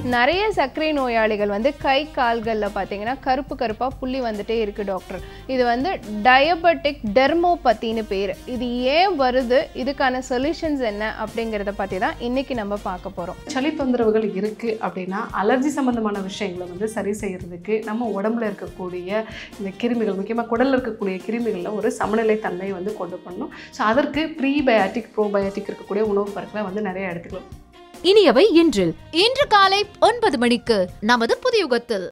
நிறைய சர்க்கரை நோயாளிகள் வந்து கை கால்களில் பார்த்தீங்கன்னா கருப்பு கருப்பாக புள்ளி வந்துட்டே இருக்கு டாக்டர் இது வந்து டயபெட்டிக் டெர்மோபத்தின்னு பேர் இது ஏன் வருது இதுக்கான சொல்யூஷன்ஸ் என்ன அப்படிங்கிறத பற்றி தான் இன்னைக்கு நம்ம பார்க்க போகிறோம் சளி தொந்தரவுகள் இருக்குது அப்படின்னா அலர்ஜி சம்மந்தமான விஷயங்களை வந்து சரி செய்யறதுக்கு நம்ம உடம்புல இருக்கக்கூடிய இந்த கிருமிகள் முக்கியமாக குடலில் இருக்கக்கூடிய கிருமிகளில் ஒரு சமநிலை தன்மையை வந்து கொண்டு பண்ணணும் ஸோ அதற்கு ப்ரீபயாட்டிக் ப்ரோபயாட்டிக் இருக்கக்கூடிய உணவுப் பொருட்களை வந்து நிறைய எடுத்துக்கலாம் இனியவை இன்றில் இன்று காலை ஒன்பது மணிக்கு நமது புதியுகத்தில்